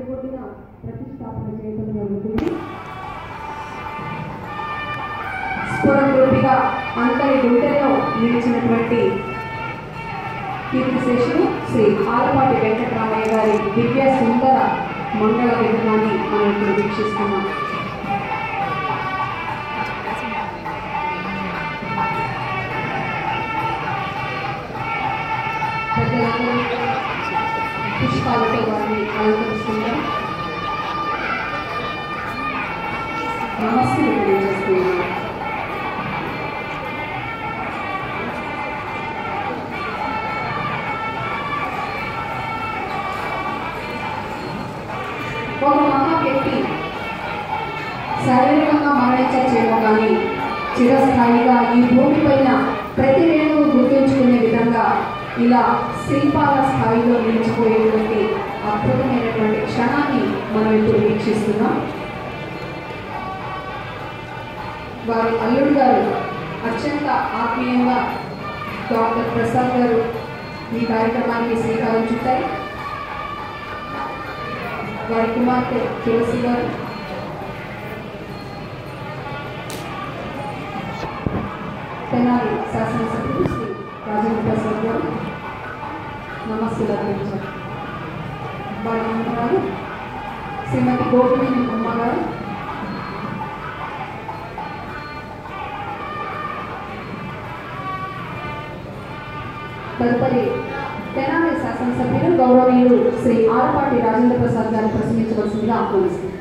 రేపొద్దున ప్రతిష్టాపన చేయడం జరుగుతుంది స్ఫురద్రూపిగా అంతరి గుంటెలో నిలిచినటువంటి కీర్తిశేషులు శ్రీ ఆలపాటి వెంకటరామయ్య గారి దివ్య సుందర మంగళ విగ్రహాన్ని మనం ఇప్పుడు వీక్షిస్తున్నాం పెద్దలందరూ పుష్పాలతో వారిని అలంకరిస్తున్నారు నమస్తే తెలియజేస్తున్నాను ఒక మహా వ్యక్తి శారీరకంగా మరణించేమో కానీ చిరస్థాయిగా ఈ భూమిపైన ప్రతి రేణువు గుర్తుంచుకునే విధంగా ఇలా శిల్పాల స్థాయిలో నిలిచిపోయేటువంటి అద్భుతమైనటువంటి క్షణాన్ని మనం ఇప్పుడు వీక్షిస్తున్నాం వారి అల్లుడు గారు అత్యంత ఆత్మీయంగా డాక్టర్ ప్రసాద్ గారు ఈ కార్యక్రమానికి శ్రీకారం చుట్టారు వారి కుమార్తె తులసి గారు తెనాలి శాసనసభ్యులు శ్రీ రాజేంద్ర ప్రసాద్ గారు నమస్సులు అర్పించారు వారి అమ్మగారు శ్రీమతి గోపిని అమ్మ గారు తదుపరి తెనాలి శాసనసభ్యులు గౌరవనీయులు శ్రీ ఆలపాటి రాజేంద్ర ప్రసాద్ గారిని ప్రసంగించవలసిందిగా ఆహ్వానిస్తున్నారు